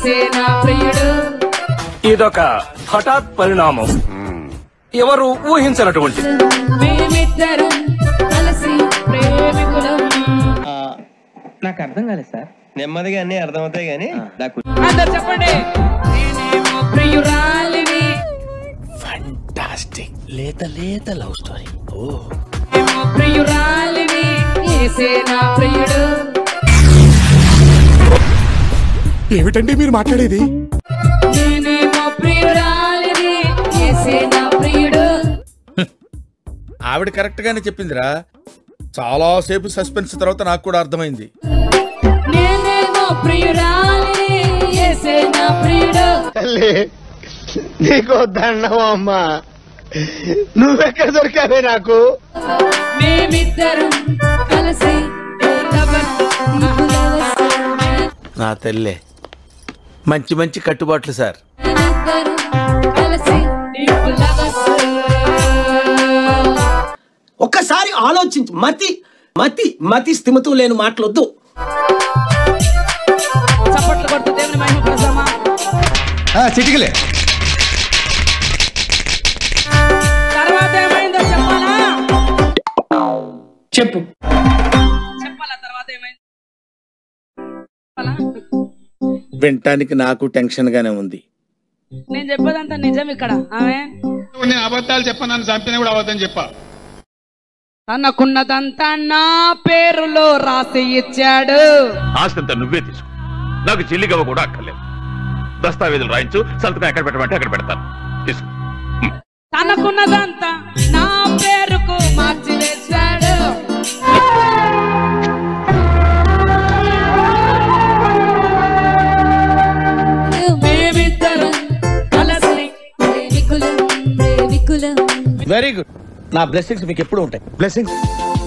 ఏసేనా ప్రియుడు ఇదొక హఠాత్ పరిణామం ఎవరు ఊహించినటువంటి మేమిద్దరం కలిసి ప్రేమికులం నాకు అర్థం కాలేదు సార్ నెమ్మదిగా అన్ని అర్థమవుతాయి కానీ నాకు అందరు చెప్పండి నేనేమో ప్రియురాలిని ఫంటాస్టిక్ లేత లేత లవ్ స్టోరీ ఓ ఏమో ప్రియురాలిని ఏసేనా ప్రియుడు ఏమిటండి మీరు మాట్లాడేది నేనేమో ప్రియురాలిని ఏసేనా ప్రియుడు ఆవిడ కరెక్ట్ గానే చెప్పిందిరా చాలా సేపు సస్పెన్స్ తర్వాత నాకు కూడా అర్థమైంది నేనేమో ప్రియురాలిని ఏసేనా ప్రియుడు నీకు దండం అమ్మా నువ్వెక్కడ దొరికావే నాకు మేమిద్దరం కలిసి lovers, నీకు lovers. నా తల్లే మంచి మంచి కట్టుబాట్లు సార్ మేమిద్దరం కలిసి నీకు lovers. ఒక్కసారి ఆలోచించు మతి మతి మతి స్థిమితూ లేని మాటలొద్దు చప్పట్లు కొడుతూ దేవుని మహిమ ప్రసమా చిటికలే తర్వాత ఏమైందో చెప్పాలా చెప్పు చెప్పాలా తర్వాత ఏమైంది చెప్పాలా? వినటానికి నాకు టెన్షన్ గానే ఉంది నేను చెప్పేదంతా నిజం ఇక్కడ ఆమె నేను అబద్ధాలు చెప్పాను చంపిన కూడా అబద్ధం చెప్పా తనకున్నదంతా నా పేరులో రాసి ఇచ్చాడు ఆస్తంతా నువ్వే తీసుకో నాకు చెల్లిగవ్వ కూడా అక్కర్లేదు దస్తావేజులు రాయించు సంతకం ఎక్కడ పెట్టమంటే అక్కడ పెడతాను తీసుకో తనకున్నదంతా నా పేరుకు మార్చి వేశాడు మేమిద్దరం కలిసి ప్రేమికులం ప్రేమికులం వెరీ గుడ్ నా బ్లెస్సింగ్స్ మీకు ఎప్పుడు ఉంటాయి బ్లెస్సింగ్స్